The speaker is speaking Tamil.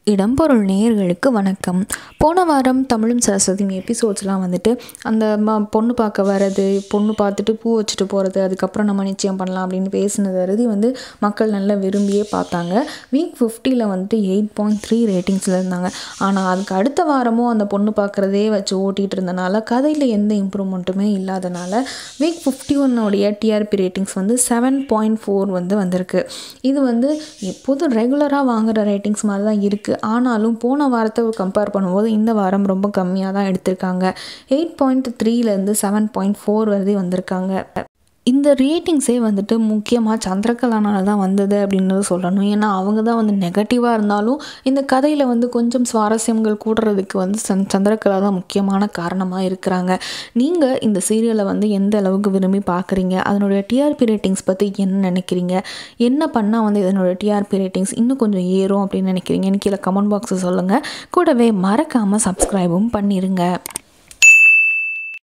இடம்பொருள் நேயர்களுக்கு வணக்கம் போன வாரம் தமிழும் சரஸ்வதியும் எபிசோட்ஸ்லாம் வந்துட்டு அந்த ம பொண்ணு பார்க்க வர்றது பொண்ணு பார்த்துட்டு பூ வச்சுட்டு போகிறது அதுக்கப்புறம் நம்ம நிச்சயம் பண்ணலாம் அப்படின்னு பேசினது அறுதி வந்து மக்கள் நல்லா விரும்பியே பார்த்தாங்க வீக் ஃபிஃப்டியில் வந்துட்டு எயிட் பாயிண்ட் த்ரீ ரேட்டிங்ஸில் இருந்தாங்க ஆனால் அதுக்கு அடுத்த வாரமும் அந்த பொண்ணு பார்க்குறதே வச்சு ஓட்டிகிட்டு இருந்தனால கதையில் எந்த இம்ப்ரூவ்மெண்ட்டுமே இல்லாதனால வீக் ஃபிஃப்டி ஒன்னோடைய டிஆர்பி ரேட்டிங்ஸ் வந்து செவன் பாயிண்ட் ஃபோர் வந்து வந்திருக்கு இது வந்து எப்போதும் ரெகுலராக வாங்குகிற ரேட்டிங்ஸ் மாதிரி தான் இருக்குது ஆனாலும் போன வாரத்தை கம்பேர் பண்ணும்போது இந்த வாரம் ரொம்ப கம்மியாக தான் எடுத்திருக்காங்க எயிட் பாயிண்ட் த்ரீலேருந்து செவன் பாயிண்ட் ஃபோர் வரைக்கும் வந்திருக்காங்க இந்த ரேட்டிங்ஸே வந்துட்டு முக்கியமாக சந்திரகலானால தான் வந்தது அப்படின்னு சொல்லணும் ஏன்னா அவங்க தான் வந்து நெகட்டிவாக இருந்தாலும் இந்த கதையில் வந்து கொஞ்சம் சுவாரஸ்யங்கள் கூடுறதுக்கு வந்து சந் சந்திரகலா தான் முக்கியமான காரணமாக இருக்கிறாங்க நீங்கள் இந்த சீரியலை வந்து எந்த அளவுக்கு விரும்பி பார்க்குறீங்க அதனுடைய டிஆர்பி ரேட்டிங்ஸ் பற்றி என்ன நினைக்கிறீங்க என்ன பண்ணால் வந்து இதனோட டிஆர்பி ரேட்டிங்ஸ் இன்னும் கொஞ்சம் ஏறும் அப்படின்னு நினைக்கிறீங்கன்னு கீழே கமெண்ட் பாக்ஸில் சொல்லுங்கள் கூடவே மறக்காமல் சப்ஸ்கிரைபும் பண்ணிடுங்க